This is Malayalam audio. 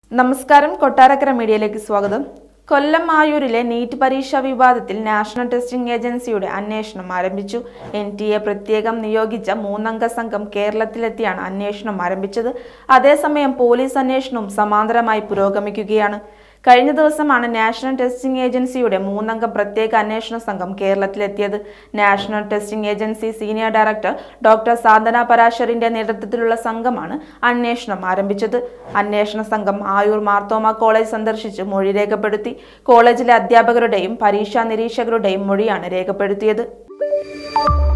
നമസ്കാരം കൊട്ടാരക്കര മീഡിയയിലേക്ക് സ്വാഗതം കൊല്ലം ആയൂരിലെ നീറ്റ് പരീക്ഷാ വിവാദത്തിൽ നാഷണൽ ടെസ്റ്റിംഗ് ഏജൻസിയുടെ അന്വേഷണം ആരംഭിച്ചു എൻ ടി എ പ്രത്യേകം നിയോഗിച്ച മൂന്നംഗ സംഘം കേരളത്തിലെത്തിയാണ് അന്വേഷണം ആരംഭിച്ചത് അതേസമയം പോലീസ് അന്വേഷണവും സമാന്തരമായി പുരോഗമിക്കുകയാണ് കഴിഞ്ഞ ദിവസമാണ് നാഷണൽ ടെസ്റ്റിംഗ് ഏജൻസിയുടെ മൂന്നംഗ പ്രത്യേക അന്വേഷണ സംഘം കേരളത്തിലെത്തിയത് national testing agency senior director doctor Santhwana പരാശറിന്റെ നേതൃത്വത്തിലുള്ള സംഘമാണ് അന്വേഷണം ആരംഭിച്ചത് അന്വേഷണ സംഘം ആയൂർ മാർത്തോമ കോളേജ് സന്ദർശിച്ച് മൊഴി രേഖപ്പെടുത്തി കോളേജിലെ അധ്യാപകരുടെയും പരീക്ഷാ നിരീക്ഷകരുടെയും മൊഴിയാണ് രേഖപ്പെടുത്തിയത്